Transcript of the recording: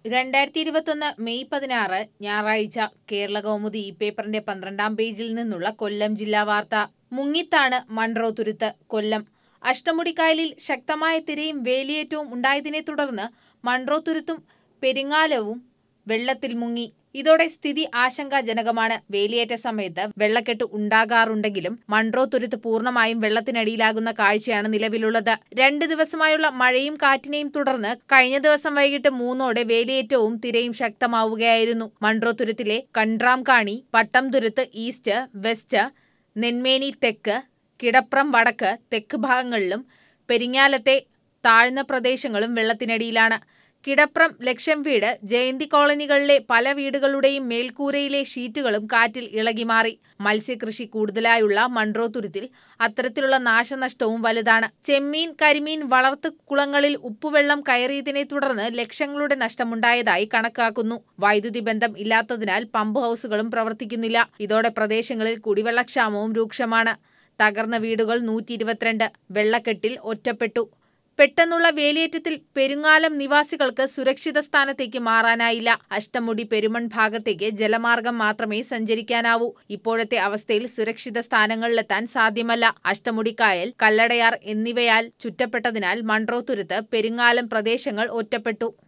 രണ്ടായിരത്തി ഇരുപത്തൊന്ന് മെയ് പതിനാറ് ഞായറാഴ്ച കേരള കൗമുദി ഈ പേപ്പറിന്റെ പന്ത്രണ്ടാം പേജിൽ നിന്നുള്ള കൊല്ലം ജില്ലാ വാർത്ത മുങ്ങിത്താണ് മൺട്രോ തുരുത്ത് കൊല്ലം അഷ്ടമുടിക്കായലിൽ ശക്തമായ തിരയും വേലിയേറ്റവും ഉണ്ടായതിനെ തുടർന്ന് മൺട്രോ തുരുത്തും പെരിങ്ങാലവും വെള്ളത്തിൽ മുങ്ങി ഇതോടെ സ്ഥിതി ആശങ്കാജനകമാണ് വേലിയേറ്റ സമയത്ത് വെള്ളക്കെട്ട് ഉണ്ടാകാറുണ്ടെങ്കിലും മൺട്രോ തുരുത്ത് പൂർണ്ണമായും വെള്ളത്തിനടിയിലാകുന്ന കാഴ്ചയാണ് നിലവിലുള്ളത് രണ്ട് ദിവസമായുള്ള മഴയും കാറ്റിനെയും തുടർന്ന് കഴിഞ്ഞ ദിവസം വൈകിട്ട് മൂന്നോടെ വേലിയേറ്റവും തിരയും ശക്തമാവുകയായിരുന്നു മൺട്രോ തുരുത്തിലെ കൺട്രാം കാണി പട്ടം തുരുത്ത് ഈസ്റ്റ് വെസ്റ്റ് നെന്മേനി തെക്ക് കിടപ്രം വടക്ക് തെക്ക് ഭാഗങ്ങളിലും പെരിങ്ങാലത്തെ താഴ്ന്ന പ്രദേശങ്ങളും വെള്ളത്തിനടിയിലാണ് കിടപ്രം ലക്ഷം വീട് ജയന്തി കോളനികളിലെ പല വീടുകളുടെയും മേൽക്കൂരയിലെ ഷീറ്റുകളും കാറ്റിൽ ഇളകി മാറി മത്സ്യകൃഷി കൂടുതലായുള്ള മൺട്രോ തുരുത്തിൽ അത്തരത്തിലുള്ള നാശനഷ്ടവും വലുതാണ് ചെമ്മീൻ കരിമീൻ വളർത്തു കുളങ്ങളിൽ ഉപ്പുവെള്ളം കയറിയതിനെ തുടർന്ന് ലക്ഷങ്ങളുടെ നഷ്ടമുണ്ടായതായി കണക്കാക്കുന്നു വൈദ്യുതി ബന്ധം ഇല്ലാത്തതിനാൽ പമ്പ് ഹൗസുകളും പ്രവർത്തിക്കുന്നില്ല ഇതോടെ പ്രദേശങ്ങളിൽ കുടിവെള്ളക്ഷാമവും രൂക്ഷമാണ് തകർന്ന വീടുകൾ നൂറ്റി ഇരുപത്തിരണ്ട് വെള്ളക്കെട്ടിൽ ഒറ്റപ്പെട്ടു പെട്ടെന്നുള്ള വേലിയേറ്റത്തിൽ പെരുങ്ങാലം നിവാസികൾക്ക് സുരക്ഷിത സ്ഥാനത്തേക്ക് മാറാനായില്ല അഷ്ടമുടി പെരുമൺ ഭാഗത്തേക്ക് ജലമാർഗം മാത്രമേ സഞ്ചരിക്കാനാവൂ ഇപ്പോഴത്തെ അവസ്ഥയിൽ സുരക്ഷിത സ്ഥാനങ്ങളിലെത്താൻ സാധ്യമല്ല അഷ്ടമുടിക്കായൽ കല്ലടയാർ എന്നിവയാൽ ചുറ്റപ്പെട്ടതിനാൽ മൺട്രോ തുരുത്ത് പെരുങ്ങാലം പ്രദേശങ്ങൾ ഒറ്റപ്പെട്ടു